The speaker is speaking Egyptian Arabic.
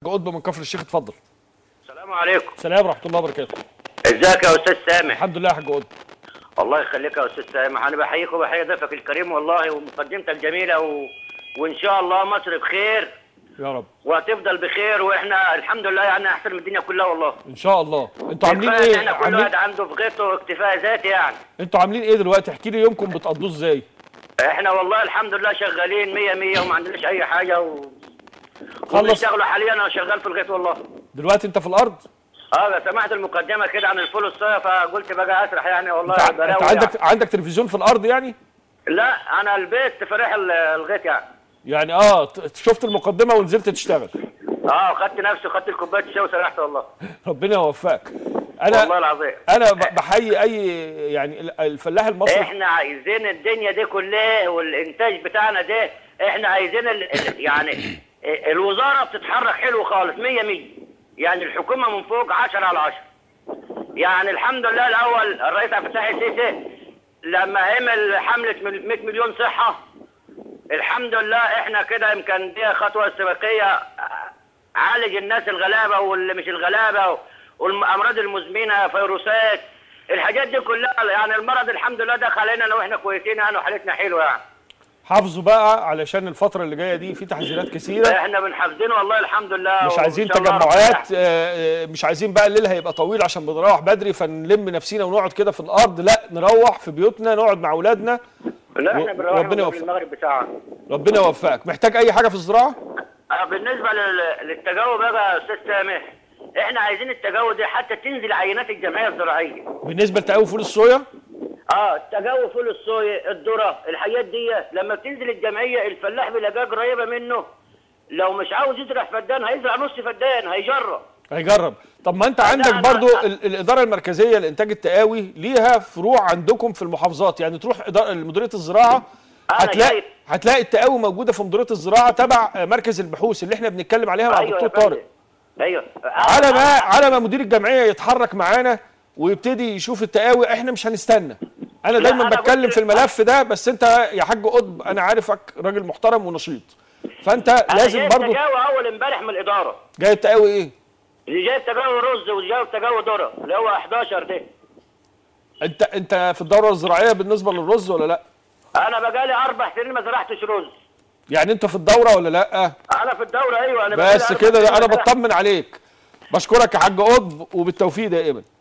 قطب من كفر الشيخ اتفضل السلام عليكم سلام ورحمه الله وبركاته ازيك يا استاذ سامح الحمد لله يا حاج قطب الله يخليك يا استاذ سامح انا بحييك وبحيي ضيفك الكريم والله ومقدمتك جميله و... وان شاء الله مصر بخير يا رب وهتفضل بخير واحنا الحمد لله يعني احسن من الدنيا كلها والله ان شاء الله انتوا عاملين كفاية إن ايه احنا كل عاملين واحد عنده في غيرته اكتفاء ذاتي يعني انتوا عاملين ايه دلوقتي احكي لي يومكم بتقضوه ازاي احنا والله الحمد لله شغالين مية مية وما عندناش اي حاجه و... خلص. وبنشتغلوا حاليا انا شغال في الغيط والله دلوقتي انت في الارض اه سمعت المقدمه كده عن الفول الصويا فقلت بقى اسرح يعني والله انت, بلاوي انت عندك عندك تلفزيون في الارض يعني يعني. لا انا البيت في ريح ال- الغيط يعني يعني اه ت- شفت المقدمه ونزلت تشتغل اه خدت نفسي وخدت الكوبايه الشاي وسرحت والله ربنا يوفقك والله انا العظيم انا ب- بحيي اي يعني ال- الفلاح المصري احنا عايزين الدنيا دي كلها والانتاج بتاعنا ده احنا عايزين ال... ال- يعني الوزاره بتتحرك حلو خالص 100 100 يعني الحكومه من فوق 10 على 10 يعني الحمد لله الاول الرئيس عبد الفتاح السيسي لما عمل حمله مل- 100 مليون صحه الحمد لله احنا كده يمكن دي خطوه استباقيه عالج الناس الغلابه واللي مش الغلابه والامراض المزمنه فيروسات الحاجات دي كلها يعني المرض الحمد لله دخل علينا لو احنا كويسين يعني وحالتنا حلوه يعني حافظوا بقى علشان الفتره اللي جايه دي في تحذيرات كثيره احنا بنحافظين والله الحمد لله مش عايزين وإن شاء الله تجمعات ربنا آه، آه، مش عايزين بقى الليل هيبقى طويل عشان بنروح بدري فنلم نفسينا ونقعد كده في الارض لا نروح في بيوتنا نقعد مع اولادنا لا احنا و- بنروح ربنا من يوفقك. المغرب بتاعنا ربنا يوفقك محتاج اي حاجه في الزراعه آه، بالنسبه لل- للتجاوب بقى يا استاذ سامح احنا عايزين التجاوب دي حتى تنزل عينات الجمعيه الزراعيه بالنسبه لتقوي فول الصويا اه التجاوب فول الصويا الذره الحاجات دي لما بتنزل الجمعيه الفلاح بيلاقيها قريبه منه لو مش عاوز يزرع فدان هيزرع نص فدان هيجرب هيجرب طب ما انت عندك أنا- برضو أنا- ال- الاداره المركزيه لانتاج التقاوي ليها فروع عندكم في المحافظات يعني تروح إدارة- مديريه الزراعه أنا هتلاقي جاي. هتلاقي التقاوي موجوده في مديريه الزراعه تبع آه، مركز البحوث اللي احنا بنتكلم عليها مع ايوه يا الدكتور طارق فندم. ايوه على ما على ما مدير الجمعيه يتحرك معانا ويبتدي يشوف التقاوي احنا مش هنستنى انا لا، دايما أنا بتكلم قلت- في الملف ده بس انت يا حاج قطب انا عارفك راجل محترم ونشيط فانت انا لازم جايب برضو تجاوب اول امبارح من الاداره جاي التقاوي ايه اللي جايب تجاوب رز وجايب تجاوب ذره اللي هو 11 ده انت انت في الدوره الزراعيه بالنسبه للرز ولا لا انا بقالي اربع سنين ما زرعتش رز يعني انت في الدوره ولا لا انا في الدوره ايوه انا بقالي بس أربع كده سنين انا ما زرعتش. بطمن عليك بشكرك يا حاج قطب وبالتوفيق دائما